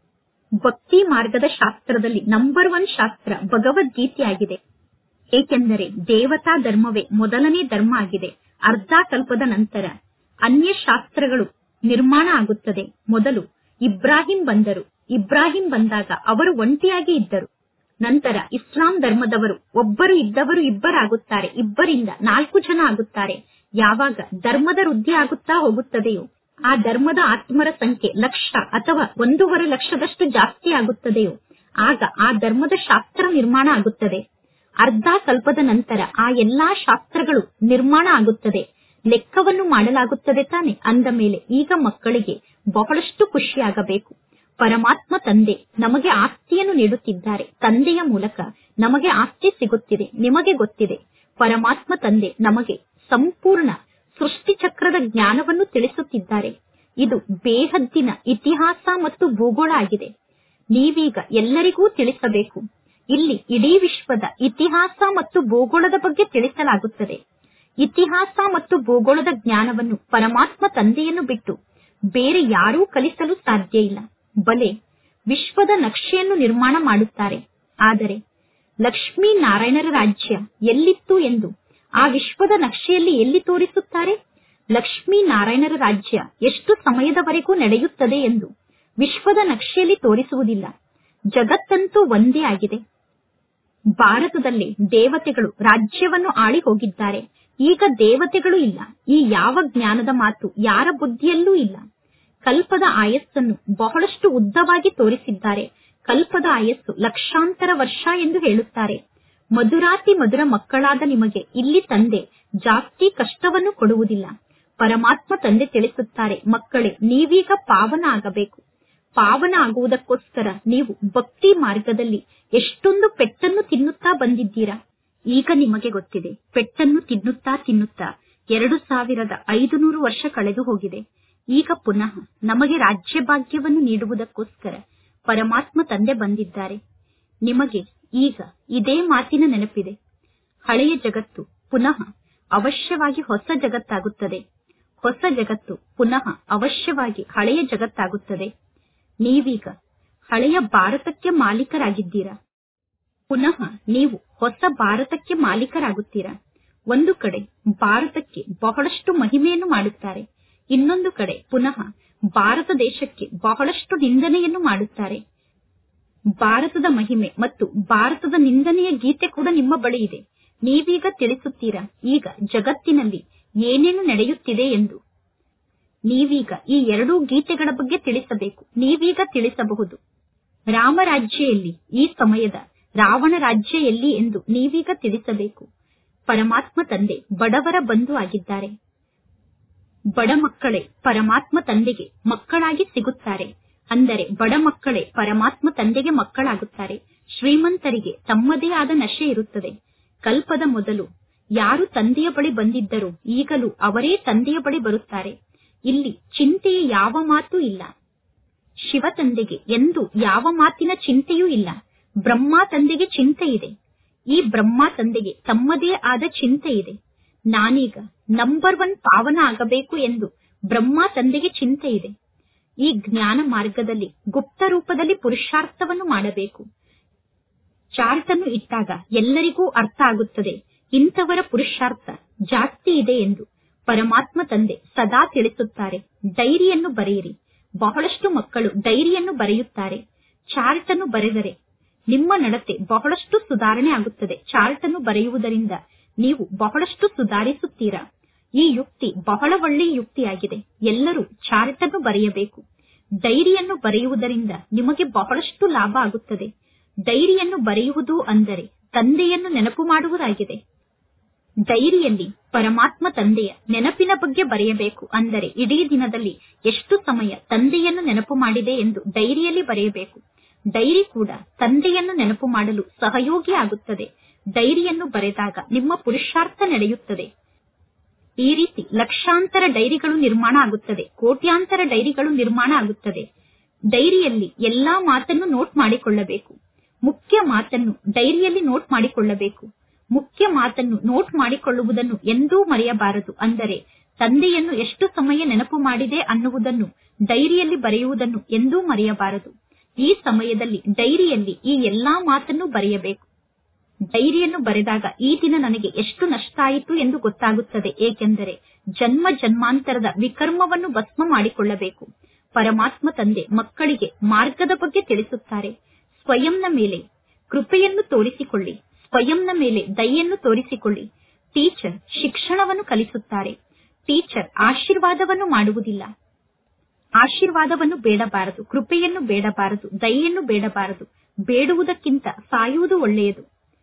ಭಕ್ತಿ ಮಾರ್ಗದ ಶಾಸ್ತ್ರದಲ್ಲಿ ನಂಬರ್ ಒನ್ ಶಾಸ್ತ್ರ ಭಗವದ್ಗೀತೆಯಾಗಿದೆ ಏಕೆಂದರೆ ದೇವತಾ ಧರ್ಮವೇ ಮೊದಲನೇ ಧರ್ಮ ಆಗಿದೆ ಅರ್ಧ ಕಲ್ಪದ ನಂತರ ಅನ್ಯ ಶಾಸ್ತ್ರಗಳು ನಿರ್ಮಾಣ ಆಗುತ್ತದೆ ಮೊದಲು ಇಬ್ರಾಹಿಂ ಬಂದರು ಇಬ್ರಾಹಿಂ ಬಂದಾಗ ಅವರು ಒಂಟಿಯಾಗಿ ಇದ್ದರು ನಂತರ ಇಸ್ಲಾಂ ಧರ್ಮದವರು ಒಬ್ಬರು ಇದ್ದವರು ಇಬ್ಬರಾಗುತ್ತಾರೆ ಇಬ್ಬರಿಂದ ನಾಲ್ಕು ಜನ ಆಗುತ್ತಾರೆ ಯಾವಾಗ ಧರ್ಮದ ವೃದ್ಧಿ ಆಗುತ್ತಾ ಹೋಗುತ್ತದೆಯೋ ಆ ಧರ್ಮದ ಆತ್ಮರ ಸಂಖ್ಯೆ ಲಕ್ಷ ಅಥವಾ ಒಂದೂವರೆ ಲಕ್ಷದಷ್ಟು ಜಾಸ್ತಿ ಆಗುತ್ತದೆಯೋ ಆಗ ಆ ಧರ್ಮದ ಶಾಸ್ತ್ರ ನಿರ್ಮಾಣ ಆಗುತ್ತದೆ ಅರ್ಧ ಕಲ್ಪದ ನಂತರ ಆ ಎಲ್ಲಾ ಶಾಸ್ತ್ರಗಳು ನಿರ್ಮಾಣ ಆಗುತ್ತದೆ ಲೆಕ್ಕವನ್ನು ಮಾಡಲಾಗುತ್ತದೆ ತಾನೆ ಅಂದ ಮೇಲೆ ಈಗ ಮಕ್ಕಳಿಗೆ ಬಹಳಷ್ಟು ಖುಷಿಯಾಗಬೇಕು ಪರಮಾತ್ಮ ತಂದೆ ನಮಗೆ ಆಸ್ತಿಯನ್ನು ನೀಡುತ್ತಿದ್ದಾರೆ ತಂದೆಯ ಮೂಲಕ ನಮಗೆ ಆಸ್ತಿ ಸಿಗುತ್ತಿದೆ ನಿಮಗೆ ಗೊತ್ತಿದೆ ಪರಮಾತ್ಮ ತಂದೆ ನಮಗೆ ಸಂಪೂರ್ಣ ಸೃಷ್ಟಿ ಚಕ್ರದ ಜ್ಞಾನವನ್ನು ತಿಳಿಸುತ್ತಿದ್ದಾರೆ ಇದು ಬೇಹದ್ದಿನ ಇತಿಹಾಸ ಮತ್ತು ಭೂಗೋಳ ಆಗಿದೆ ನೀವೀಗ ಎಲ್ಲರಿಗೂ ತಿಳಿಸಬೇಕು ಇಲ್ಲಿ ಇಡೀ ವಿಶ್ವದ ಇತಿಹಾಸ ಮತ್ತು ಭೂಗೋಳದ ಬಗ್ಗೆ ತಿಳಿಸಲಾಗುತ್ತದೆ ಇತಿಹಾಸ ಮತ್ತು ಭೂಗೋಳದ ಜ್ಞಾನವನ್ನು ಪರಮಾತ್ಮ ತಂದೆಯನ್ನು ಬಿಟ್ಟು ಬೇರೆ ಯಾರೂ ಕಲಿಸಲು ಸಾಧ್ಯ ಇಲ್ಲ ಬಲೆ ವಿಶ್ವದ ನಕ್ಷೆಯನ್ನು ನಿರ್ಮಾಣ ಮಾಡುತ್ತಾರೆ ಆದರೆ ಲಕ್ಷ್ಮೀ ನಾರಾಯಣರ ರಾಜ್ಯ ಎಲ್ಲಿತ್ತು ಎಂದು ಆ ವಿಶ್ವದ ನಕ್ಷೆಯಲ್ಲಿ ಎಲ್ಲಿ ತೋರಿಸುತ್ತಾರೆ ಲಕ್ಷ್ಮೀ ನಾರಾಯಣರ ರಾಜ್ಯ ಎಷ್ಟು ಸಮಯದವರೆಗೂ ನಡೆಯುತ್ತದೆ ಎಂದು ವಿಶ್ವದ ನಕ್ಷೆಯಲ್ಲಿ ತೋರಿಸುವುದಿಲ್ಲ ಜಗತ್ತಂತೂ ಒಂದೇ ಆಗಿದೆ ಭಾರತದಲ್ಲಿ ದೇವತೆಗಳು ರಾಜ್ಯವನ್ನು ಆಳಿ ಹೋಗಿದ್ದಾರೆ ಈಗ ದೇವತೆಗಳು ಇಲ್ಲ ಈ ಯಾವ ಜ್ಞಾನದ ಮಾತು ಯಾರ ಬುದ್ಧಿಯಲ್ಲೂ ಇಲ್ಲ ಕಲ್ಪದ ಆಯಸ್ಸನ್ನು ಬಹಳಷ್ಟು ಉದ್ದವಾಗಿ ತೋರಿಸಿದ್ದಾರೆ ಕಲ್ಪದ ಆಯಸ್ಸು ಲಕ್ಷಾಂತರ ವರ್ಷ ಎಂದು ಹೇಳುತ್ತಾರೆ ಮಧುರಾತಿ ಮಧುರ ಮಕ್ಕಳಾದ ನಿಮಗೆ ಇಲ್ಲಿ ತಂದೆ ಜಾಸ್ತಿ ಕಷ್ಟವನ್ನು ಕೊಡುವುದಿಲ್ಲ ಪರಮಾತ್ಮ ತಂದೆ ತಿಳಿಸುತ್ತಾರೆ ಮಕ್ಕಳೇ ನೀವೀಗ ಪಾವನ ಆಗಬೇಕು ಪಾವನ ಆಗುವುದಕ್ಕೋಸ್ಕರ ನೀವು ಭಕ್ತಿ ಮಾರ್ಗದಲ್ಲಿ ಎಷ್ಟೊಂದು ಪೆಟ್ಟನ್ನು ತಿನ್ನುತ್ತಾ ಬಂದಿದ್ದೀರಾ ಈಗ ನಿಮಗೆ ಗೊತ್ತಿದೆ ಪೆಟ್ಟನ್ನು ತಿನ್ನುತ್ತಾ ತಿನ್ನುತ್ತಾ ಎರಡು ಸಾವಿರದ ಐದು ನೂರು ವರ್ಷ ಕಳೆದು ಹೋಗಿದೆ ಈಗ ಪುನಃ ನಮಗೆ ರಾಜ್ಯ ಭಾಗ್ಯವನ್ನು ನೀಡುವುದಕ್ಕೋಸ್ಕರ ಪರಮಾತ್ಮ ತಂದೆ ಬಂದಿದ್ದಾರೆ ನಿಮಗೆ ಈಗ ಇದೇ ಮಾತಿನ ನೆನಪಿದೆ ಹಳೆಯ ಜಗತ್ತು ಪುನಃ ಅವಶ್ಯವಾಗಿ ಹೊಸ ಜಗತ್ತಾಗುತ್ತದೆ ಹೊಸ ಜಗತ್ತು ಪುನಃ ಅವಶ್ಯವಾಗಿ ಹಳೆಯ ಜಗತ್ತಾಗುತ್ತದೆ ನೀವೀಗ ಹಳೆಯ ಭಾರತಕ್ಕೆ ಮಾಲೀಕರಾಗಿದ್ದೀರಾ ಪುನಃ ನೀವು ಹೊಸ ಭಾರತಕ್ಕೆ ಮಾಲೀಕರಾಗುತ್ತೀರಾ ಒಂದು ಕಡೆ ಭಾರತಕ್ಕೆ ಬಹಳಷ್ಟು ಮಹಿಮೆಯನ್ನು ಮಾಡುತ್ತಾರೆ ಇನ್ನೊಂದು ಕಡೆ ಪುನಃ ಭಾರತ ದೇಶಕ್ಕೆ ಬಹಳಷ್ಟು ನಿಂದನೆಯನ್ನು ಮಾಡುತ್ತಾರೆ ಭಾರತದ ಮಹಿಮೆ ಮತ್ತು ಭಾರತದ ನಿಂದನೆಯ ಗೀತೆ ಕೂಡ ನಿಮ್ಮ ಬಳಿ ಇದೆ ನೀವೀಗ ತಿಳಿಸುತ್ತೀರಾ ಈಗ ಜಗತ್ತಿನಲ್ಲಿ ಏನೇನು ನಡೆಯುತ್ತಿದೆ ಎಂದು ನೀವೀಗ ಈ ಎರಡೂ ಗೀತೆಗಳ ಬಗ್ಗೆ ತಿಳಿಸಬೇಕು ನೀವೀಗ ತಿಳಿಸಬಹುದು ರಾಮರಾಜ್ಯ ಎಲ್ಲಿ ಈ ಸಮಯದ ರಾವಣ ರಾಜ್ಯ ಎಲ್ಲಿ ಎಂದು ನೀವೀಗ ತಿಳಿಸಬೇಕು ಪರಮಾತ್ಮ ತಂದೆ ಬಡವರ ಬಂಧು ಆಗಿದ್ದಾರೆ ಬಡ ಮಕ್ಕಳೇ ಪರಮಾತ್ಮ ತಂದೆಗೆ ಮಕ್ಕಳಾಗಿ ಸಿಗುತ್ತಾರೆ ಅಂದರೆ ಬಡ ಮಕ್ಕಳೇ ಪರಮಾತ್ಮ ತಂದೆಗೆ ಮಕ್ಕಳಾಗುತ್ತಾರೆ ಶ್ರೀಮಂತರಿಗೆ ತಮ್ಮದೇ ಆದ ನಶೆ ಇರುತ್ತದೆ ಕಲ್ಪದ ಮೊದಲು ಯಾರು ತಂದೆಯ ಬಳಿ ಬಂದಿದ್ದರೋ ಈಗಲೂ ಅವರೇ ತಂದೆಯ ಬಳಿ ಬರುತ್ತಾರೆ ಇಲ್ಲಿ ಚಿಂತೆಯ ಯಾವ ಮಾತು ಇಲ್ಲ ಶಿವ ತಂದೆಗೆ ಎಂದು ಯಾವ ಮಾತಿನ ಚಿಂತೆಯೂ ಇಲ್ಲ ಬ್ರಹ್ಮ ತಂದೆಗೆ ಚಿಂತೆ ಇದೆ ಈ ಬ್ರಹ್ಮ ತಂದೆಗೆ ತಮ್ಮದೇ ಆದ ಚಿಂತೆ ಇದೆ ನಾನೀಗ ನಂಬರ್ ಒನ್ ಪಾವನ ಆಗಬೇಕು ಎಂದು ಬ್ರಹ್ಮ ತಂದೆಗೆ ಚಿಂತೆ ಇದೆ ಈ ಜ್ಞಾನ ಮಾರ್ಗದಲ್ಲಿ ಗುಪ್ತ ರೂಪದಲ್ಲಿ ಪುರುಷಾರ್ಥವನ್ನು ಮಾಡಬೇಕು ಚಾರ್ಟ್ ಅನ್ನು ಇಟ್ಟಾಗ ಎಲ್ಲರಿಗೂ ಅರ್ಥ ಆಗುತ್ತದೆ ಇಂಥವರ ಪುರುಷಾರ್ಥ ಜಾಸ್ತಿ ಇದೆ ಎಂದು ಪರಮಾತ್ಮ ತಂದೆ ಸದಾ ತಿಳಿಸುತ್ತಾರೆ ಡೈರಿಯನ್ನು ಬರೆಯಿರಿ ಬಹಳಷ್ಟು ಮಕ್ಕಳು ಡೈರಿಯನ್ನು ಬರೆಯುತ್ತಾರೆ ಚಾರ್ಟ್ ಅನ್ನು ಬರೆದರೆ ನಿಮ್ಮ ನಡತೆ ಬಹಳಷ್ಟು ಸುಧಾರಣೆ ಆಗುತ್ತದೆ ಚಾರ್ಟ್ ಅನ್ನು ಬರೆಯುವುದರಿಂದ ನೀವು ಬಹಳಷ್ಟು ಸುಧಾರಿಸುತ್ತೀರಾ ಈ ಯುಕ್ತಿ ಬಹಳ ಒಳ್ಳೆಯ ಯುಕ್ತಿಯಾಗಿದೆ ಎಲ್ಲರೂ ಚಾರ್ಟ್ ಅನ್ನು ಬರೆಯಬೇಕು ಡೈರಿಯನ್ನು ಬರೆಯುವುದರಿಂದ ನಿಮಗೆ ಬಹಳಷ್ಟು ಲಾಭ ಆಗುತ್ತದೆ ಡೈರಿಯನ್ನು ಬರೆಯುವುದು ಅಂದರೆ ತಂದೆಯನ್ನು ನೆನಪು ಮಾಡುವುದಾಗಿದೆ ಡೈರಿಯಲ್ಲಿ ಪರಮಾತ್ಮ ತಂದೆಯ ನೆನಪಿನ ಬಗ್ಗೆ ಬರೆಯಬೇಕು ಅಂದರೆ ಇಡೀ ದಿನದಲ್ಲಿ ಎಷ್ಟು ಸಮಯ ತಂದೆಯನ್ನು ನೆನಪು ಮಾಡಿದೆ ಎಂದು ಡೈರಿಯಲ್ಲಿ ಬರೆಯಬೇಕು ಡೈರಿ ಕೂಡ ತಂದೆಯನ್ನು ನೆನಪು ಮಾಡಲು ಸಹಯೋಗಿ ಆಗುತ್ತದೆ ಡೈರಿಯನ್ನು ಬರೆದಾಗ ನಿಮ್ಮ ಪುರುಷಾರ್ಥ ನಡೆಯುತ್ತದೆ ಈ ರೀತಿ ಲಕ್ಷಾಂತರ ಡೈರಿಗಳು ನಿರ್ಮಾಣ ಆಗುತ್ತದೆ ಕೋಟ್ಯಾಂತರ ಡೈರಿಗಳು ನಿರ್ಮಾಣ ಆಗುತ್ತದೆ ಡೈರಿಯಲ್ಲಿ ಎಲ್ಲಾ ಮಾತನ್ನು ನೋಟ್ ಮಾಡಿಕೊಳ್ಳಬೇಕು ಮುಖ್ಯ ಮಾತನ್ನು ಡೈರಿಯಲ್ಲಿ ನೋಟ್ ಮಾಡಿಕೊಳ್ಳಬೇಕು ಮುಖ್ಯ ಮಾತನ್ನು ನೋಟ್ ಮಾಡಿಕೊಳ್ಳುವುದನ್ನು ಎಂದೂ ಮರೆಯಬಾರದು ಅಂದರೆ ತಂದೆಯನ್ನು ಎಷ್ಟು ಸಮಯ ನೆನಪು ಮಾಡಿದೆ ಅನ್ನುವುದನ್ನು ಡೈರಿಯಲ್ಲಿ ಬರೆಯುವುದನ್ನು ಎಂದೂ ಮರೆಯಬಾರದು ಈ ಸಮಯದಲ್ಲಿ ಡೈರಿಯಲ್ಲಿ ಈ ಎಲ್ಲಾ ಮಾತನ್ನು ಬರೆಯಬೇಕು ಡೈರಿಯನ್ನು ಬರೆದಾಗ ಈ ದಿನ ನನಗೆ ಎಷ್ಟು ನಷ್ಟ ಆಯಿತು ಎಂದು ಗೊತ್ತಾಗುತ್ತದೆ ಏಕೆಂದರೆ ಜನ್ಮ ಜನ್ಮಾಂತರದ ವಿಕರ್ಮವನ್ನು ಭಸ್ಮ ಮಾಡಿಕೊಳ್ಳಬೇಕು ಪರಮಾತ್ಮ ತಂದೆ ಮಕ್ಕಳಿಗೆ ಮಾರ್ಗದ ಬಗ್ಗೆ ತಿಳಿಸುತ್ತಾರೆ ಸ್ವಯಂನ ಮೇಲೆ ಕೃಪೆಯನ್ನು ತೋರಿಸಿಕೊಳ್ಳಿ ಸ್ವಯಂನ ಮೇಲೆ ದಯೆಯನ್ನು ತೋರಿಸಿಕೊಳ್ಳಿ ಟೀಚರ್ ಶಿಕ್ಷಣವನ್ನು ಕಲಿಸುತ್ತಾರೆ ಟೀಚರ್ ಆಶೀರ್ವಾದವನ್ನು ಮಾಡುವುದಿಲ್ಲ ಆಶೀರ್ವಾದವನ್ನು ಬೇಡಬಾರದು ಕೃಪೆಯನ್ನು ಬೇಡಬಾರದು ದಯೆಯನ್ನು ಬೇಡಬಾರದು ಬೇಡುವುದಕ್ಕಿಂತ ಸಾಯುವುದು ಒಳ್ಳೆಯದು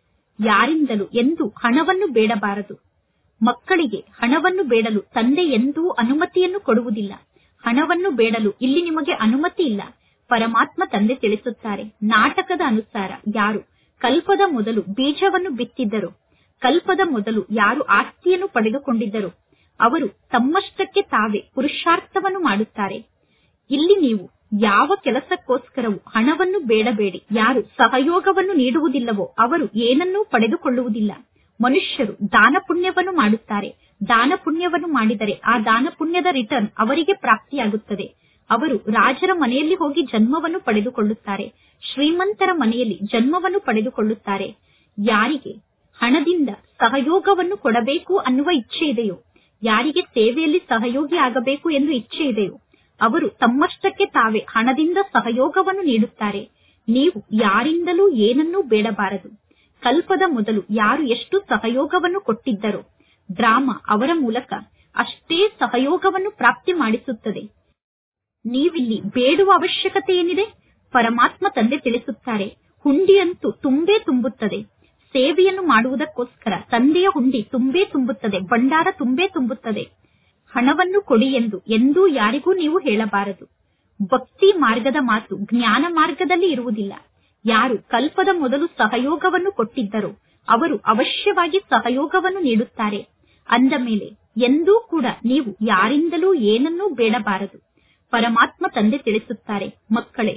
ಯಾರಿಂದಲೂ ಎಂದೂ ಹಣವನ್ನು ಬೇಡಬಾರದು ಮಕ್ಕಳಿಗೆ ಹಣವನ್ನು ಬೇಡಲು ತಂದೆ ಎಂದೂ ಅನುಮತಿಯನ್ನು ಕೊಡುವುದಿಲ್ಲ ಹಣವನ್ನು ಬೇಡಲು ಇಲ್ಲಿ ನಿಮಗೆ ಅನುಮತಿ ಇಲ್ಲ ಪರಮಾತ್ಮ ತಂದೆ ತಿಳಿಸುತ್ತಾರೆ ನಾಟಕದ ಅನುಸಾರ ಯಾರು ಕಲ್ಪದ ಮೊದಲು ಬೀಜವನ್ನು ಬಿತ್ತಿದ್ದರು ಕಲ್ಪದ ಮೊದಲು ಯಾರು ಆಸ್ತಿಯನ್ನು ಪಡೆದುಕೊಂಡಿದ್ದರು ಅವರು ತಮ್ಮಷ್ಟಕ್ಕೆ ತಾವೇ ಪುರುಷಾರ್ಥವನ್ನು ಮಾಡುತ್ತಾರೆ ಇಲ್ಲಿ ನೀವು ಯಾವ ಕೆಲಸಕ್ಕೋಸ್ಕರವೂ ಹಣವನ್ನು ಬೇಡಬೇಡಿ ಯಾರು ಸಹಯೋಗವನ್ನು ನೀಡುವುದಿಲ್ಲವೋ ಅವರು ಏನನ್ನೂ ಪಡೆದುಕೊಳ್ಳುವುದಿಲ್ಲ ಮನುಷ್ಯರು ದಾನ ಪುಣ್ಯವನ್ನು ಮಾಡುತ್ತಾರೆ ದಾನ ಪುಣ್ಯವನ್ನು ಮಾಡಿದರೆ ಆ ದಾನ ಪುಣ್ಯದ ರಿಟರ್ನ್ ಅವರಿಗೆ ಪ್ರಾಪ್ತಿಯಾಗುತ್ತದೆ ಅವರು ರಾಜರ ಮನೆಯಲ್ಲಿ ಹೋಗಿ ಜನ್ಮವನ್ನು ಪಡೆದುಕೊಳ್ಳುತ್ತಾರೆ ಶ್ರೀಮಂತರ ಮನೆಯಲ್ಲಿ ಜನ್ಮವನ್ನು ಪಡೆದುಕೊಳ್ಳುತ್ತಾರೆ ಯಾರಿಗೆ ಹಣದಿಂದ ಸಹಯೋಗವನ್ನು ಕೊಡಬೇಕು ಅನ್ನುವ ಇಚ್ಛೆ ಇದೆಯೋ ಯಾರಿಗೆ ಸೇವೆಯಲ್ಲಿ ಸಹಯೋಗಿ ಆಗಬೇಕು ಎಂದು ಇಚ್ಛೆ ಇದೆಯೋ ಅವರು ತಮ್ಮಷ್ಟಕ್ಕೆ ತಾವೇ ಹಣದಿಂದ ಸಹಯೋಗವನ್ನು ನೀಡುತ್ತಾರೆ ನೀವು ಯಾರಿಂದಲೂ ಏನನ್ನೂ ಬೇಡಬಾರದು ಕಲ್ಪದ ಮೊದಲು ಯಾರು ಎಷ್ಟು ಸಹಯೋಗವನ್ನು ಕೊಟ್ಟಿದ್ದರೋ ಡ್ರಾಮಾ ಅವರ ಮೂಲಕ ಅಷ್ಟೇ ಸಹಯೋಗವನ್ನು ಪ್ರಾಪ್ತಿ ಮಾಡಿಸುತ್ತದೆ ನೀವಿಲ್ಲಿ ಬೇಡುವ ಅವಶ್ಯಕತೆ ಏನಿದೆ ಪರಮಾತ್ಮ ತಂದೆ ತಿಳಿಸುತ್ತಾರೆ ಹುಂಡಿಯಂತೂ ತುಂಬೇ ತುಂಬುತ್ತದೆ ಸೇವೆಯನ್ನು ಮಾಡುವುದಕ್ಕೋಸ್ಕರ ತಂದೆಯ ಹುಂಡಿ ತುಂಬೇ ತುಂಬುತ್ತದೆ ಭಂಡಾರ ತುಂಬೇ ತುಂಬುತ್ತದೆ ಹಣವನ್ನು ಕೊಡಿ ಎಂದು ಎಂದೂ ಯಾರಿಗೂ ನೀವು ಹೇಳಬಾರದು ಭಕ್ತಿ ಮಾರ್ಗದ ಮಾತು ಜ್ಞಾನ ಮಾರ್ಗದಲ್ಲಿ ಇರುವುದಿಲ್ಲ ಯಾರು ಕಲ್ಪದ ಮೊದಲು ಸಹಯೋಗವನ್ನು ಕೊಟ್ಟಿದ್ದರೋ ಅವರು ಅವಶ್ಯವಾಗಿ ಸಹಯೋಗವನ್ನು ನೀಡುತ್ತಾರೆ ಅಂದ ಮೇಲೆ ಎಂದೂ ಕೂಡ ನೀವು ಯಾರಿಂದಲೂ ಏನನ್ನೂ ಬೇಡಬಾರದು ಪರಮಾತ್ಮ ತಂದೆ ತಿಳಿಸುತ್ತಾರೆ ಮಕ್ಕಳೇ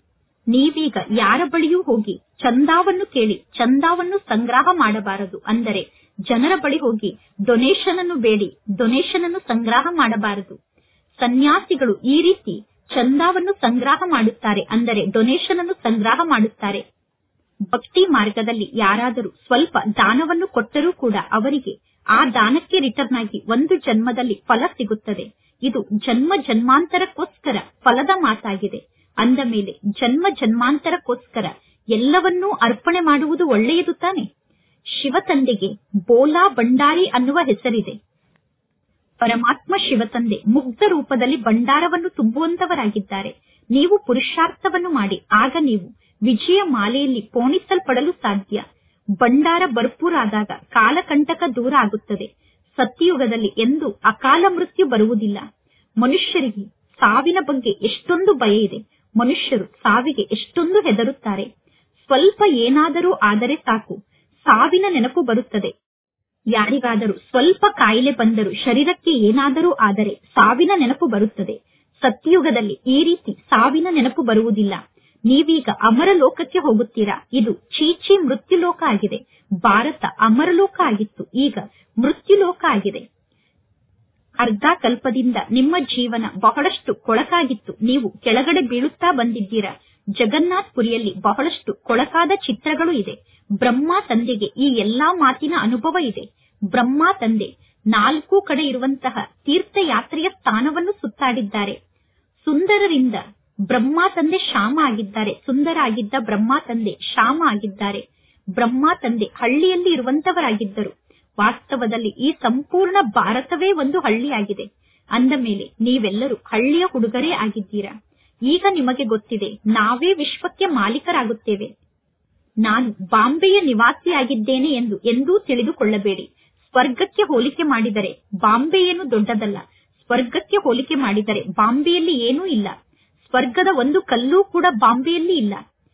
ನೀವೀಗ ಯಾರ ಬಳಿಯೂ ಹೋಗಿ ಚಂದಾವನ್ನು ಕೇಳಿ ಚಂದಾವನ್ನು ಸಂಗ್ರಹ ಮಾಡಬಾರದು ಅಂದರೆ ಜನರ ಬಳಿ ಹೋಗಿ ಡೊನೇಷನ್ ಅನ್ನು ಬೇಡಿ ಡೊನೇಷನ್ ಅನ್ನು ಸಂಗ್ರಹ ಮಾಡಬಾರದು ಸನ್ಯಾಸಿಗಳು ಈ ರೀತಿ ಚಂದಾವನ್ನು ಸಂಗ್ರಹ ಮಾಡುತ್ತಾರೆ ಅಂದರೆ ಡೊನೇಷನ್ ಅನ್ನು ಸಂಗ್ರಹ ಮಾಡುತ್ತಾರೆ ಭಕ್ತಿ ಮಾರ್ಗದಲ್ಲಿ ಯಾರಾದರೂ ಸ್ವಲ್ಪ ದಾನವನ್ನು ಕೊಟ್ಟರೂ ಕೂಡ ಅವರಿಗೆ ಆ ದಾನಕ್ಕೆ ರಿಟರ್ನ್ ಆಗಿ ಒಂದು ಜನ್ಮದಲ್ಲಿ ಫಲ ಸಿಗುತ್ತದೆ ಇದು ಜನ್ಮ ಜನ್ಮಾಂತರಕ್ಕೋಸ್ಕರ ಫಲದ ಮಾತಾಗಿದೆ ಅಂದ ಮೇಲೆ ಜನ್ಮ ಜನ್ಮಾಂತರಕ್ಕೋಸ್ಕರ ಎಲ್ಲವನ್ನೂ ಅರ್ಪಣೆ ಮಾಡುವುದು ಒಳ್ಳೆಯದು ತಾನೆ ಶಿವತಂದೆಗೆ ಬೋಲಾ ಭಂಡಾರಿ ಅನ್ನುವ ಹೆಸರಿದೆ ಪರಮಾತ್ಮ ಶಿವತಂದೆ ಮುಗ್ಧ ರೂಪದಲ್ಲಿ ಭಂಡಾರವನ್ನು ತುಂಬುವಂತವರಾಗಿದ್ದಾರೆ ನೀವು ಪುರುಷಾರ್ಥವನ್ನು ಮಾಡಿ ಆಗ ನೀವು ವಿಜಯ ಮಾಲೆಯಲ್ಲಿ ಪೋಣಿಸಲ್ಪಡಲು ಸಾಧ್ಯ ಭಂಡಾರ ಭರ್ಪೂರಾದಾಗ ಕಾಲಕಂಟಕ ದೂರ ಆಗುತ್ತದೆ ಸತ್ಯಯುಗದಲ್ಲಿ ಎಂದು ಅಕಾಲ ಮೃತ್ಯು ಬರುವುದಿಲ್ಲ ಮನುಷ್ಯರಿಗೆ ಸಾವಿನ ಬಗ್ಗೆ ಎಷ್ಟೊಂದು ಭಯ ಇದೆ ಮನುಷ್ಯರು ಸಾವಿಗೆ ಎಷ್ಟೊಂದು ಹೆದರುತ್ತಾರೆ ಸ್ವಲ್ಪ ಏನಾದರೂ ಆದರೆ ಸಾಕು ಸಾವಿನ ನೆನಪು ಬರುತ್ತದೆ ಯಾರಿಗಾದರೂ ಸ್ವಲ್ಪ ಕಾಯಿಲೆ ಬಂದರೂ ಶರೀರಕ್ಕೆ ಏನಾದರೂ ಆದರೆ ಸಾವಿನ ನೆನಪು ಬರುತ್ತದೆ ಸತ್ಯಯುಗದಲ್ಲಿ ಈ ರೀತಿ ಸಾವಿನ ನೆನಪು ಬರುವುದಿಲ್ಲ ನೀವೀಗ ಅಮರ ಲೋಕಕ್ಕೆ ಹೋಗುತ್ತೀರಾ ಇದು ಚೀಚಿ ಮೃತ್ಯುಲೋಕ ಆಗಿದೆ ಭಾರತ ಅಮರಲೋಕ ಆಗಿತ್ತು ಈಗ ಮೃತ್ಯುಲೋಕ ಆಗಿದೆ ಅರ್ಧ ಕಲ್ಪದಿಂದ ನಿಮ್ಮ ಜೀವನ ಬಹಳಷ್ಟು ಕೊಳಕಾಗಿತ್ತು ನೀವು ಕೆಳಗಡೆ ಬೀಳುತ್ತಾ ಬಂದಿದ್ದೀರಾ ಜಗನ್ನಾಥ್ ಪುರಿಯಲ್ಲಿ ಬಹಳಷ್ಟು ಕೊಳಕಾದ ಚಿತ್ರಗಳು ಇದೆ ಬ್ರಹ್ಮ ತಂದೆಗೆ ಈ ಎಲ್ಲಾ ಮಾತಿನ ಅನುಭವ ಇದೆ ಬ್ರಹ್ಮ ತಂದೆ ನಾಲ್ಕು ಕಡೆ ಇರುವಂತಹ ತೀರ್ಥಯಾತ್ರೆಯ ಸ್ಥಾನವನ್ನು ಸುತ್ತಾಡಿದ್ದಾರೆ ಸುಂದರರಿಂದ ಬ್ರಹ್ಮ ತಂದೆ ಶ್ಯಾಮ ಆಗಿದ್ದಾರೆ ಸುಂದರ ಆಗಿದ್ದ ಬ್ರಹ್ಮ ತಂದೆ ಶ್ಯಾಮ ಆಗಿದ್ದಾರೆ ಬ್ರಹ್ಮ ತಂದೆ ಹಳ್ಳಿಯಲ್ಲಿ ಇರುವಂತವರಾಗಿದ್ದರು ವಾಸ್ತವದಲ್ಲಿ ಈ ಸಂಪೂರ್ಣ ಭಾರತವೇ ಒಂದು ಹಳ್ಳಿಯಾಗಿದೆ ಅಂದ ಮೇಲೆ ನೀವೆಲ್ಲರೂ ಹಳ್ಳಿಯ ಹುಡುಗರೇ ಆಗಿದ್ದೀರಾ ಈಗ ನಿಮಗೆ ಗೊತ್ತಿದೆ ನಾವೇ ವಿಶ್ವಕ್ಕೆ ಮಾಲೀಕರಾಗುತ್ತೇವೆ ನಾನು ಬಾಂಬೆಯ ನಿವಾಸಿಯಾಗಿದ್ದೇನೆ ಎಂದು ಎಂದೂ ತಿಳಿದುಕೊಳ್ಳಬೇಡಿ ಸ್ವರ್ಗಕ್ಕೆ ಹೋಲಿಕೆ ಮಾಡಿದರೆ ಬಾಂಬೆ ಏನು ದೊಡ್ಡದಲ್ಲ ಸ್ವರ್ಗಕ್ಕೆ ಹೋಲಿಕೆ ಮಾಡಿದರೆ ಬಾಂಬೆಯಲ್ಲಿ ಏನೂ ಇಲ್ಲ ಸ್ವರ್ಗದ ಒಂದು ಕಲ್ಲೂ ಕೂಡ ಬಾಂಬೆಯಲ್ಲಿ ಇಲ್ಲ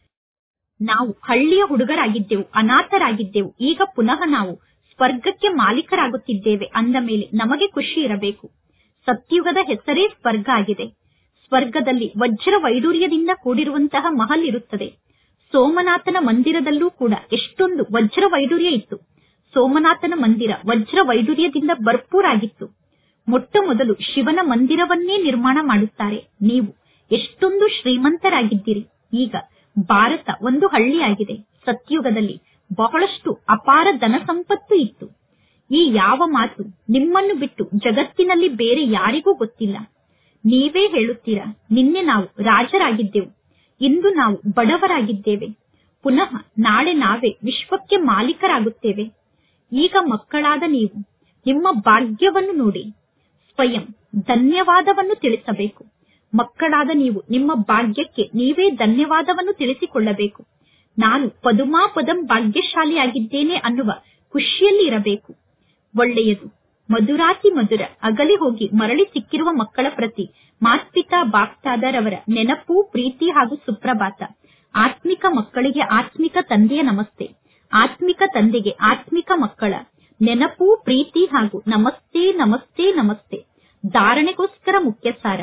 ನಾವು ಹಳ್ಳಿಯ ಹುಡುಗರಾಗಿದ್ದೆವು ಅನಾಥರಾಗಿದ್ದೆವು ಈಗ ಪುನಃ ನಾವು ಸ್ವರ್ಗಕ್ಕೆ ಮಾಲೀಕರಾಗುತ್ತಿದ್ದೇವೆ ಅಂದ ಮೇಲೆ ನಮಗೆ ಖುಷಿ ಇರಬೇಕು ಸತ್ಯುಗದ ಹೆಸರೇ ಸ್ವರ್ಗ ಆಗಿದೆ ಸ್ವರ್ಗದಲ್ಲಿ ವಜ್ರ ವೈಡೂರ್ಯದಿಂದ ಕೂಡಿರುವಂತಹ ಮಹಲ್ ಇರುತ್ತದೆ ಸೋಮನಾಥನ ಮಂದಿರದಲ್ಲೂ ಕೂಡ ಎಷ್ಟೊಂದು ವಜ್ರ ವೈಡೂರ್ಯ ಇತ್ತು ಸೋಮನಾಥನ ಮಂದಿರ ವಜ್ರ ವೈಡೂರ್ಯದಿಂದ ಭರ್ಪೂರಾಗಿತ್ತು ಮೊಟ್ಟ ಮೊದಲು ಶಿವನ ಮಂದಿರವನ್ನೇ ನಿರ್ಮಾಣ ಮಾಡುತ್ತಾರೆ ನೀವು ಎಷ್ಟೊಂದು ಶ್ರೀಮಂತರಾಗಿದ್ದೀರಿ ಈಗ ಭಾರತ ಒಂದು ಹಳ್ಳಿಯಾಗಿದೆ ಸತ್ಯುಗದಲ್ಲಿ ಬಹಳಷ್ಟು ಅಪಾರ ಧನ ಸಂಪತ್ತು ಇತ್ತು ಈ ಯಾವ ಮಾತು ನಿಮ್ಮನ್ನು ಬಿಟ್ಟು ಜಗತ್ತಿನಲ್ಲಿ ಬೇರೆ ಯಾರಿಗೂ ಗೊತ್ತಿಲ್ಲ ನೀವೇ ಹೇಳುತ್ತೀರಾ ನಿನ್ನೆ ನಾವು ರಾಜರಾಗಿದ್ದೆವು ಇಂದು ನಾವು ಬಡವರಾಗಿದ್ದೇವೆ ಪುನಃ ನಾಳೆ ನಾವೇ ವಿಶ್ವಕ್ಕೆ ಮಾಲೀಕರಾಗುತ್ತೇವೆ ಈಗ ಮಕ್ಕಳಾದ ನೀವು ನಿಮ್ಮ ಭಾಗ್ಯವನ್ನು ನೋಡಿ ಸ್ವಯಂ ಧನ್ಯವಾದವನ್ನು ತಿಳಿಸಬೇಕು ಮಕ್ಕಳಾದ ನೀವು ನಿಮ್ಮ ಭಾಗ್ಯಕ್ಕೆ ನೀವೇ ಧನ್ಯವಾದವನ್ನು ತಿಳಿಸಿಕೊಳ್ಳಬೇಕು ನಾನು ಪದುಮಾ ಪದಂ ಭಾಗ್ಯಶಾಲಿಯಾಗಿದ್ದೇನೆ ಅನ್ನುವ ಖುಷಿಯಲ್ಲಿ ಇರಬೇಕು ಒಳ್ಳೆಯದು ಮಧುರಾತಿ ಮಧುರ ಅಗಲಿ ಹೋಗಿ ಮರಳಿ ಸಿಕ್ಕಿರುವ ಮಕ್ಕಳ ಪ್ರತಿ ಮಾತ್ಪಿತಾ ಬಾಪ್ತಾದರವರ ನೆನಪು ಪ್ರೀತಿ ಹಾಗೂ ಸುಪ್ರಭಾತ ಆತ್ಮಿಕ ಮಕ್ಕಳಿಗೆ ಆತ್ಮಿಕ ತಂದೆಯ ನಮಸ್ತೆ ಆತ್ಮಿಕ ತಂದೆಗೆ ಆತ್ಮಿಕ ಮಕ್ಕಳ ನೆನಪು ಪ್ರೀತಿ ಹಾಗೂ ನಮಸ್ತೆ ನಮಸ್ತೆ ನಮಸ್ತೆ ಧಾರಣೆಗೋಸ್ಕರ ಮುಖ್ಯ ಸಾರ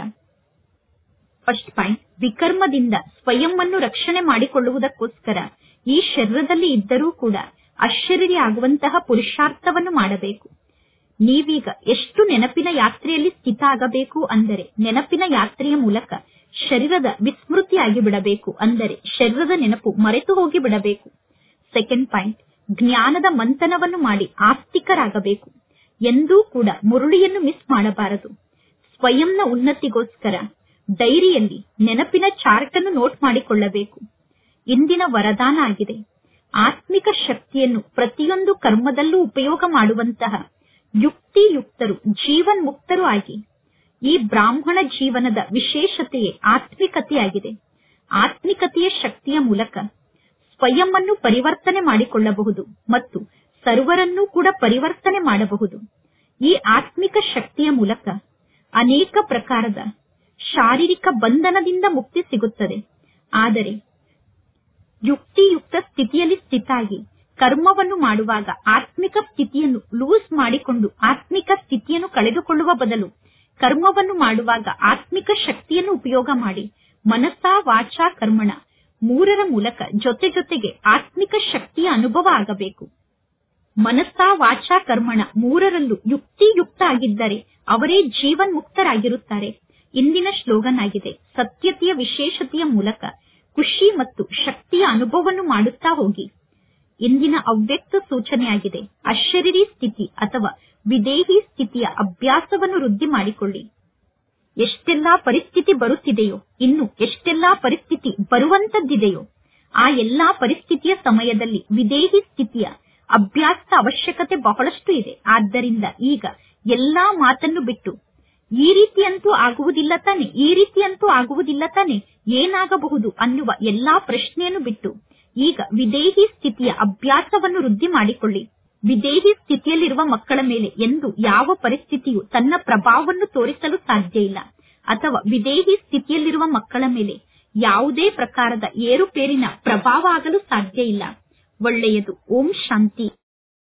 ಫಸ್ಟ್ ಪಾಯಿಂಟ್ ವಿಕರ್ಮದಿಂದ ಸ್ವಯಂವನ್ನು ರಕ್ಷಣೆ ಮಾಡಿಕೊಳ್ಳುವುದಕ್ಕೋಸ್ಕರ ಈ ಶರೀರದಲ್ಲಿ ಇದ್ದರೂ ಕೂಡ ಅಶರೀರಿ ಆಗುವಂತಹ ಪುರುಷಾರ್ಥವನ್ನು ಮಾಡಬೇಕು ನೀವೀಗ ಎಷ್ಟು ನೆನಪಿನ ಯಾತ್ರೆಯಲ್ಲಿ ಸ್ಥಿತ ಆಗಬೇಕು ಅಂದರೆ ನೆನಪಿನ ಯಾತ್ರೆಯ ಮೂಲಕ ಶರೀರದ ವಿಸ್ಮೃತಿಯಾಗಿ ಬಿಡಬೇಕು ಅಂದರೆ ಶರೀರದ ನೆನಪು ಮರೆತು ಹೋಗಿ ಬಿಡಬೇಕು ಸೆಕೆಂಡ್ ಪಾಯಿಂಟ್ ಜ್ಞಾನದ ಮಂಥನವನ್ನು ಮಾಡಿ ಆಸ್ತಿಕರಾಗಬೇಕು ಎಂದೂ ಕೂಡ ಮುರುಳಿಯನ್ನು ಮಿಸ್ ಮಾಡಬಾರದು ಸ್ವಯಂನ ಉನ್ನತಿಗೋಸ್ಕರ ಡೈರಿಯಲ್ಲಿ ನೆನಪಿನ ಚಾರ್ಟ್ ಅನ್ನು ನೋಟ್ ಮಾಡಿಕೊಳ್ಳಬೇಕು ಇಂದಿನ ವರದಾನ ಆಗಿದೆ ಆತ್ಮಿಕ ಶಕ್ತಿಯನ್ನು ಪ್ರತಿಯೊಂದು ಕರ್ಮದಲ್ಲೂ ಉಪಯೋಗ ಮಾಡುವಂತಹ ಯುಕ್ತಿಯುಕ್ತರು ಜೀವನ್ ಮುಕ್ತರು ಆಗಿ ಈ ಬ್ರಾಹ್ಮಣ ಜೀವನದ ವಿಶೇಷತೆಯೇ ಆತ್ಮಿಕತೆಯಾಗಿದೆ ಆತ್ಮಿಕತೆಯ ಶಕ್ತಿಯ ಮೂಲಕ ಸ್ವಯಂವನ್ನು ಪರಿವರ್ತನೆ ಮಾಡಿಕೊಳ್ಳಬಹುದು ಮತ್ತು ಸರ್ವರನ್ನೂ ಕೂಡ ಪರಿವರ್ತನೆ ಮಾಡಬಹುದು ಈ ಆತ್ಮಿಕ ಶಕ್ತಿಯ ಮೂಲಕ ಅನೇಕ ಪ್ರಕಾರದ ಶಾರೀರಿಕ ಬಂಧನದಿಂದ ಮುಕ್ತಿ ಸಿಗುತ್ತದೆ ಆದರೆ ಯುಕ್ತಿಯುಕ್ತ ಸ್ಥಿತಿಯಲ್ಲಿ ಸ್ಥಿತಾಗಿ ಕರ್ಮವನ್ನು ಮಾಡುವಾಗ ಆತ್ಮಿಕ ಸ್ಥಿತಿಯನ್ನು ಲೂಸ್ ಮಾಡಿಕೊಂಡು ಆತ್ಮಿಕ ಸ್ಥಿತಿಯನ್ನು ಕಳೆದುಕೊಳ್ಳುವ ಬದಲು ಕರ್ಮವನ್ನು ಮಾಡುವಾಗ ಆತ್ಮಿಕ ಶಕ್ತಿಯನ್ನು ಉಪಯೋಗ ಮಾಡಿ ಮನಸ್ಸಾ ವಾಚಾ ಕರ್ಮಣ ಮೂರರ ಮೂಲಕ ಜೊತೆ ಜೊತೆಗೆ ಆತ್ಮಿಕ ಶಕ್ತಿಯ ಅನುಭವ ಆಗಬೇಕು ಮನಸ್ಸಾ ವಾಚಾ ಕರ್ಮಣ ಮೂರರಲ್ಲೂ ಯುಕ್ತಿಯುಕ್ತ ಆಗಿದ್ದರೆ ಅವರೇ ಜೀವನ್ ಮುಕ್ತರಾಗಿರುತ್ತಾರೆ ಇಂದಿನ ಶ್ಲೋಗನ್ ಆಗಿದೆ ಸತ್ಯತೆಯ ವಿಶೇಷತೆಯ ಮೂಲಕ ಖುಷಿ ಮತ್ತು ಶಕ್ತಿಯ ಅನುಭವವನ್ನು ಮಾಡುತ್ತಾ ಹೋಗಿ ಇಂದಿನ ಅವ್ಯಕ್ತ ಸೂಚನೆಯಾಗಿದೆ ಅಶರೀರಿ ಸ್ಥಿತಿ ಅಥವಾ ವಿದೇಹಿ ಸ್ಥಿತಿಯ ಅಭ್ಯಾಸವನ್ನು ವೃದ್ಧಿ ಮಾಡಿಕೊಳ್ಳಿ ಎಷ್ಟೆಲ್ಲಾ ಪರಿಸ್ಥಿತಿ ಬರುತ್ತಿದೆಯೋ ಇನ್ನು ಎಷ್ಟೆಲ್ಲಾ ಪರಿಸ್ಥಿತಿ ಬರುವಂತದ್ದಿದೆಯೋ ಆ ಎಲ್ಲಾ ಪರಿಸ್ಥಿತಿಯ ಸಮಯದಲ್ಲಿ ವಿದೇಹಿ ಸ್ಥಿತಿಯ ಅಭ್ಯಾಸದ ಅವಶ್ಯಕತೆ ಬಹಳಷ್ಟು ಇದೆ ಆದ್ದರಿಂದ ಈಗ ಎಲ್ಲಾ ಮಾತನ್ನು ಬಿಟ್ಟು ಈ ರೀತಿಯಂತೂ ಆಗುವುದಿಲ್ಲ ತಾನೆ ಈ ರೀತಿಯಂತೂ ಆಗುವುದಿಲ್ಲ ತಾನೆ ಏನಾಗಬಹುದು ಅನ್ನುವ ಎಲ್ಲಾ ಪ್ರಶ್ನೆಯನ್ನು ಬಿಟ್ಟು ಈಗ ವಿದೇಹಿ ಸ್ಥಿತಿಯ ಅಭ್ಯಾಸವನ್ನು ವೃದ್ಧಿ ಮಾಡಿಕೊಳ್ಳಿ ವಿದೇಹಿ ಸ್ಥಿತಿಯಲ್ಲಿರುವ ಮಕ್ಕಳ ಮೇಲೆ ಎಂದು ಯಾವ ಪರಿಸ್ಥಿತಿಯು ತನ್ನ ಪ್ರಭಾವವನ್ನು ತೋರಿಸಲು ಸಾಧ್ಯ ಇಲ್ಲ ಅಥವಾ ವಿದೇಹಿ ಸ್ಥಿತಿಯಲ್ಲಿರುವ ಮಕ್ಕಳ ಮೇಲೆ ಯಾವುದೇ ಪ್ರಕಾರದ ಏರುಪೇರಿನ ಪ್ರಭಾವ ಆಗಲು ಸಾಧ್ಯ ಇಲ್ಲ ಒಳ್ಳೆಯದು ಓಂ ಶಾಂತಿ